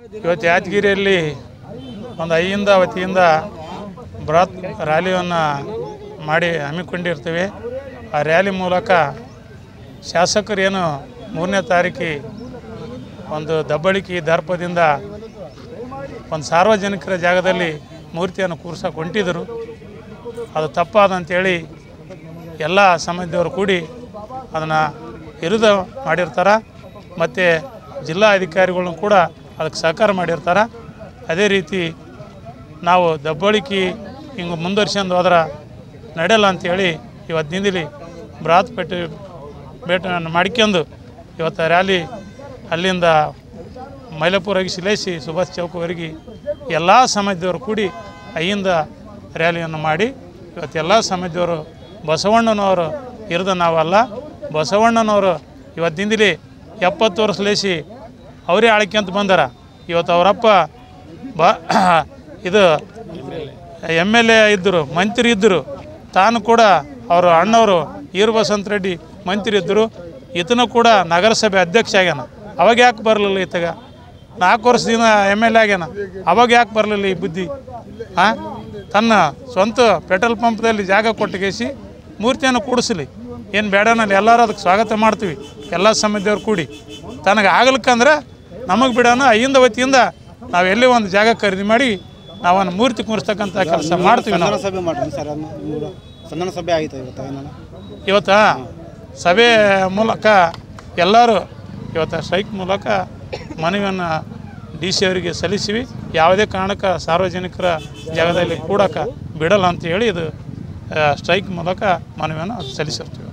ಇವತ್ತು ಯಾದಗಿರಿಯಲ್ಲಿ ಒಂದು ಐಯಿಂದ ವತಿಯಿಂದ ಬೃಹತ್ ರ್ಯಾಲಿಯನ್ನು ಮಾಡಿ ಹಮ್ಮಿಕೊಂಡಿರ್ತೀವಿ ಆ ರ್ಯಾಲಿ ಮೂಲಕ ಶಾಸಕರೇನು ಮೂರನೇ ತಾರೀಕಿ ಒಂದು ದಬ್ಬಳಿಕೆ ದರ್ಪದಿಂದ ಒಂದು ಸಾರ್ವಜನಿಕರ ಜಾಗದಲ್ಲಿ ಮೂರ್ತಿಯನ್ನು ಕೂರ್ಸಕ್ಕೆ ಹೊಂಟಿದ್ರು ಅದು ತಪ್ಪಾದಂತೇಳಿ ಎಲ್ಲ ಸಮಾಜದವರು ಕೂಡಿ ಅದನ್ನು ವಿರುದ್ಧ ಮಾಡಿರ್ತಾರೆ ಮತ್ತು ಜಿಲ್ಲಾ ಅಧಿಕಾರಿಗಳನ್ನು ಕೂಡ ಅದಕ್ಕೆ ಸಹಕಾರ ಮಾಡಿರ್ತಾರೆ ಅದೇ ರೀತಿ ನಾವು ದಬ್ಬಳಿಕೆ ಹಿಂಗೆ ಮುಂದುವರ್ಸ್ಕೊಂಡು ಹೋದ್ರೆ ನಡೆಯಲ್ಲ ಅಂಥೇಳಿ ಇವತ್ತು ನಿಂದಿಲಿ ಬೃಹತ್ ಪೇಟೆ ಭೇಟಿಯನ್ನು ಮಾಡ್ಕೊಂಡು ಇವತ್ತು ರ್ಯಾಲಿ ಅಲ್ಲಿಂದ ಮೈಲಾಪುರಗೆ ಶಿಲೇಸಿ ಸುಭಾಷ್ ಚೌಕವರೆಗೆ ಎಲ್ಲ ಸಮಾಜದವರು ಕೂಡಿ ಅಯ್ಯಿಂದ ರ್ಯಾಲಿಯನ್ನು ಮಾಡಿ ಇವತ್ತು ಎಲ್ಲ ಸಮಾಜದವರು ಬಸವಣ್ಣನವರು ಇರದ ನಾವಲ್ಲ ಬಸವಣ್ಣನವರು ಇವತ್ತಿಂದಲೇ ಎಪ್ಪತ್ತು ವರ್ಷ ಲೇಸಿ ಅವರೇ ಆಳ್ಕೊಂತ ಬಂದಾರ ಇವತ್ತು ಅವರಪ್ಪ ಬ ಇದು ಎಮ್ ಎಲ್ ಎ ಇದ್ದರು ಮಂತ್ರಿ ಇದ್ದರು ತಾನು ಕೂಡ ಅವರು ಅಣ್ಣವರು ಈರ್ ಬಸಂತ ರೆಡ್ಡಿ ಮಂತ್ರಿ ಇದ್ದರು ಈತನು ಕೂಡ ನಗರಸಭೆ ಅಧ್ಯಕ್ಷ ಆಗ್ಯಾನ ಅವಾಗ ಯಾಕೆ ಬರಲಿಲ್ಲ ಈತಗ ನಾಲ್ಕು ವರ್ಷದಿಂದ ಎಮ್ ಎಲ್ ಎ ಆಗ್ಯಾನ ಅವಾಗ ಯಾಕೆ ಬರಲಿಲ್ಲ ಈ ಬುದ್ಧಿ ಹಾಂ ತನ್ನ ಸ್ವಂತ ಪೆಟ್ರೋಲ್ ಪಂಪ್ದಲ್ಲಿ ಜಾಗ ಕೊಟ್ಟಗೇಸಿ ಮೂರ್ತಿಯನ್ನು ಕೂಡಿಸಲಿ ಏನು ಬೇಡನಲ್ಲಿ ಎಲ್ಲರೂ ಅದಕ್ಕೆ ಸ್ವಾಗತ ಮಾಡ್ತೀವಿ ಎಲ್ಲ ಸಮಾಜದವ್ರು ಕೂಡಿ ತನಗೆ ಆಗ್ಲಿಕ್ಕಂದ್ರೆ ನಮಗೆ ಬಿಡೋಣ ಐಯಿಂದ ವತಿಯಿಂದ ನಾವು ಎಲ್ಲಿ ಒಂದು ಜಾಗ ಖರೀದಿ ಮಾಡಿ ನಾವನ್ನು ಮೂರ್ತಿ ಕೂರಿಸ್ತಕ್ಕಂಥ ಕೆಲಸ ಮಾಡ್ತೀವಿ ನಾವು ಸಂಧಾನ ಸಭೆ ಮಾಡ್ರಿ ಸರ್ ಅದನ್ನ ನಿಮ್ದು ಸಂಧಾನ ಸಭೆ ಆಯಿತು ಇವತ್ತು ಏನಾನ ಇವತ್ತ ಸಭೆ ಮೂಲಕ ಎಲ್ಲರೂ ಇವತ್ತು ಸ್ಟ್ರೈಕ್ ಮೂಲಕ ಮನವಿಯನ್ನು ಡಿ ಸಿ ಅವರಿಗೆ ಸಲ್ಲಿಸಿವಿ ಯಾವುದೇ ಕಾರಣಕ್ಕೆ ಸಾರ್ವಜನಿಕರ ಜಾಗದಲ್ಲಿ ಕೂಡಕ್ಕೆ ಬಿಡಲ್ಲ ಅಂತ ಹೇಳಿ ಇದು ಆ, ಸ್ಟ್ರೈಕ್ ಮೂಲಕ ಮನವಿಯನ್ನು ಸಲ್ಲಿಸಿರ್ತೀವಿ